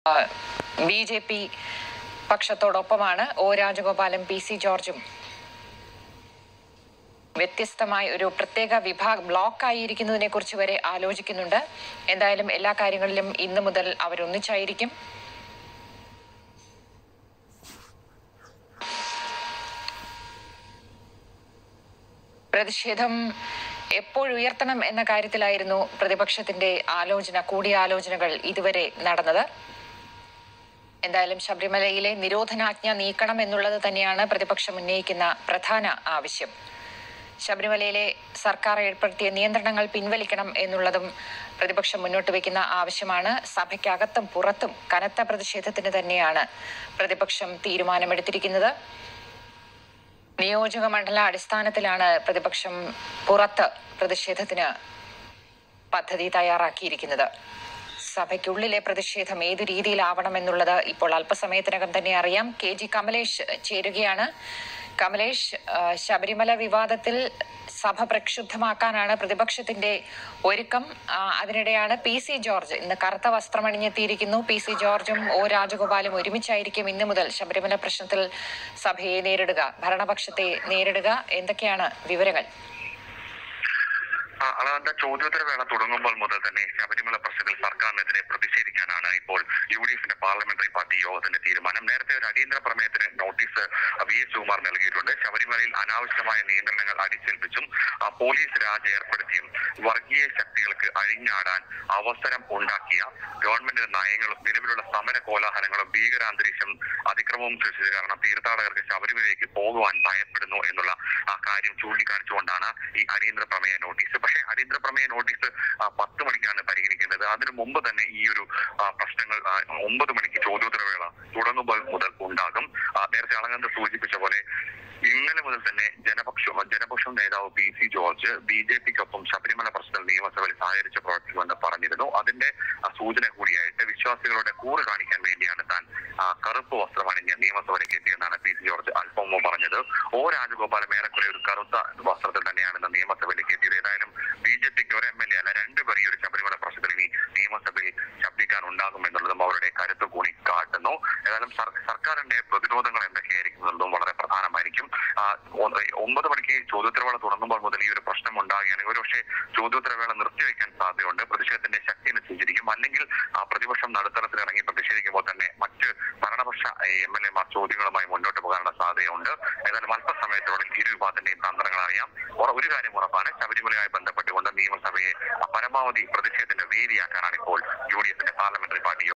B J P പക്ഷത്തോടൊപ്പമാണ് O രാജഗോപാലും P C ജോർജും വ്യത്യസ്തമായ ഒരു പ്രത്യേക വിഭാഗ ബ്ലോക്കായിരിക്കുന്നതിനെ കുറിച്ച് വരെ ആലോചിക്കുന്നുണ്ട് എന്തായാലും എല്ലാ കാര്യങ്ങളിലും ഇന്നു മുതൽ അവരൊന്നിച്ചായിരിക്കും പ്രതിഷേധം എപ്പോഴുയർത്തണം എന്ന കാര്യത്തിലായിരുന്നു പ്രതിപക്ഷത്തിന്റെ ആലോചന കൂടിയാലോചനകൾ ഇതുവരെ നടന്നത് എന്തായാലും ശബരിമലയിലെ നിരോധനാജ്ഞ നീക്കണം എന്നുള്ളത് തന്നെയാണ് പ്രതിപക്ഷം ഉന്നയിക്കുന്ന പ്രധാന ആവശ്യം ശബരിമലയിലെ സർക്കാർ ഏർപ്പെടുത്തിയ നിയന്ത്രണങ്ങൾ പിൻവലിക്കണം എന്നുള്ളതും പ്രതിപക്ഷം മുന്നോട്ട് വയ്ക്കുന്ന ആവശ്യമാണ് സഭയ്ക്കകത്തും പുറത്തും കനത്ത പ്രതിഷേധത്തിന് തന്നെയാണ് പ്രതിപക്ഷം തീരുമാനമെടുത്തിരിക്കുന്നത് നിയോജക മണ്ഡല അടിസ്ഥാനത്തിലാണ് പ്രതിപക്ഷം പുറത്ത് പ്രതിഷേധത്തിന് പദ്ധതി തയ്യാറാക്കിയിരിക്കുന്നത് സഭയ്ക്കുള്ളിലെ പ്രതിഷേധം ഏതു രീതിയിലാവണമെന്നുള്ളത് ഇപ്പോൾ അല്പസമയത്തിനകം തന്നെ അറിയാം കെ ജി കമലേഷ് ചേരുകയാണ് കമലേഷ് ആ, ശബരിമല വിവാദത്തിൽ സഭ പ്രക്ഷുബ്ധമാക്കാനാണ് പ്രതിപക്ഷത്തിന്റെ ഒരുക്കം ആ, അതിനിടെയാണ് പി സി ജോർജ് ഇന്ന് കറുത്ത വസ്ത്രമണിഞ്ഞെത്തിയിരിക്കുന്നു പി സി ജോർജും ഒ രാജഗോപാലും ഒരുമിച്ചായിരിക്കും ഇന്നു മുതൽ ശബരിമല പ്രശ്നത്തിൽ സഭയെ നേരിടുക ഭരണപക്ഷത്തെ നേരിടുക എന്തൊക്കെയാണ് വിവരങ്ങൾ ആ, അതായത് ചോദ്യോത്തര വേള തുടങ്ങുമ്പോൾ മുതൽ തന്നെ ശബരിമല പ്രശ്നത്തിൽ സർക്കാരിനെതിരെ പ്രതിഷേധിക്കാനാണ് ഇപ്പോൾ യു ഡി എഫിന്റെ പാർലമെന്ററി പാർട്ടി യോഗത്തിന്റെ തീരുമാനം നേരത്തെ ഒരു അടിയന്തര പ്രമേയത്തിന് നോട്ടീസ് വി എസ് സുകുമാർ നൽകിയിട്ടുണ്ട് ശബരിമലയിൽ അനാവശ്യമായ നിയന്ത്രണങ്ങൾ അടിച്ചേൽപ്പിച്ചും ആ, പോലീസ് രാജ് ഏർപ്പെടുത്തിയും വർഗീയ ശക്തികൾക്ക് അഴിഞ്ഞാടാൻ അവസരം ഉണ്ടാക്കിയ ഗവൺമെന്റിന്റെ നയങ്ങളും നിലവിലുള്ള സമര കോലാഹലങ്ങളും ഭീകരാന്തരീക്ഷം അതിക്രമവും സൃഷ്ടിച്ചത് കാരണം തീർത്ഥാടകർക്ക് ശബരിമലയിലേക്ക് പോകുവാൻ ഭയപ്പെടുന്നു എന്നുള്ള ആ കാര്യം ചൂണ്ടിക്കാണിച്ചുകൊണ്ടാണ് ഈ അടിയന്തര പ്രമേയ നോട്ടീസ് പക്ഷേ അടിയന്തര പ്രമേയ നോട്ടീസ് ആ, പത്ത് മണിക്കാണ് പരിഗണിക്കേണ്ടത് അതിനു മുമ്പ് തന്നെ ഈ ഒരു ആ, പ്രശ്നങ്ങൾ ആ, ഒമ്പത് മണിക്ക് ചോദ്യോത്തരവേള തുടങ്ങുമ്പോൾ മുതൽ ഉണ്ടാകും ആ, നേരത്തെ അളകന്ത് സൂചിപ്പിച്ച പോലെ ഇന്നലെ മുതൽ തന്നെ ജനപക്ഷ ജനപക്ഷം നേതാവ് P C George B J പിക്കൊപ്പം ശബരിമല പ്രശ്നത്തിൽ നിയമസഭയിൽ സഹകരിച്ച് പ്രവർത്തിക്കുമെന്ന് പറഞ്ഞിരുന്നു അതിന്റെ ആ, സൂചന കൂടിയായിട്ട് വിശ്വാസികളുടെ കൂറ് കാണിക്കാൻ വേണ്ടിയാണ് താൻ ആ, കറുപ്പ് വസ്ത്രം അണിഞ്ഞ് നിയമസഭയിലേക്ക് എത്തിയെന്നാണ് പി സി ജോർജ് അല്പം മുമ്പ് പറഞ്ഞത് ഒ രാജഗോപാലും ഏറെക്കുറെ ഒരു കറുത്ത വസ്ത്രത്തിൽ തന്നെയാണ് ഇന്ന് നിയമസഭയിലേക്ക് എത്തിയത് ഏതായാലും ബി ജെ പിക്ക് ഒരു എം എൽ എ അല്ല രണ്ടുപേർ ഈ ഒരു ശബരിമല പ്രശ്നത്തിൽ ഇനി നിയമസഭയിൽ ശബ്ദിക്കാൻ ഉണ്ടാകും എന്നുള്ളതും അവരുടെ കരുത്ത് കൂടി കാട്ടുന്നു ഏതായാലും സർ- സർക്കാരിന്റെ പ്രതിരോധങ്ങൾ എന്തൊക്കെയായിരിക്കും എന്നുള്ളതും വളരെ പ്രധാനമായിരിക്കും ആ, ഒ- ഒമ്പത് മണിക്ക് ചോദ്യോത്തരവേള തുടങ്ങുമ്പോൾ മുതൽ ഈ ഒരു പ്രശ്നം ഉണ്ടാകുകയാണെങ്കിൽ ഒരുപക്ഷെ ചോദ്യോത്തരവേള നിർത്തിവെക്കാൻ സാധ്യതയുണ്ട് പ്രതിഷേധത്തിന്റെ ശക്തി അനുസരിച്ചിരിക്കും അല്ലെങ്കിൽ ആ പ്രതിപക്ഷം നടുത്തരത്തിൽ ഇറങ്ങി പ്രതിഷേധിക്കുമ്പോൾ തന്നെ മറ്റ് ഭരണപക്ഷ എം എൽ എമാർ ചോദ്യങ്ങളുമായി മുന്നോട്ട് പോകാനുള്ള സാധ്യതയുണ്ട് ഏതായാലും അല്പസമയത്തിനുള്ളിൽ ഇരു വിഭാഗത്തിന്റെയും തന്ത്രങ്ങൾ അറിയാം ഉറ- ഒരു കാര്യം ഉറപ്പാണ് ശബരിമലയുമായി ബന്ധപ്പെട്ടുകൊണ്ട് നിയമസഭയെ പരമാവധി പ്രതിഷേധത്തിന്റെ വേദിയാക്കാൻ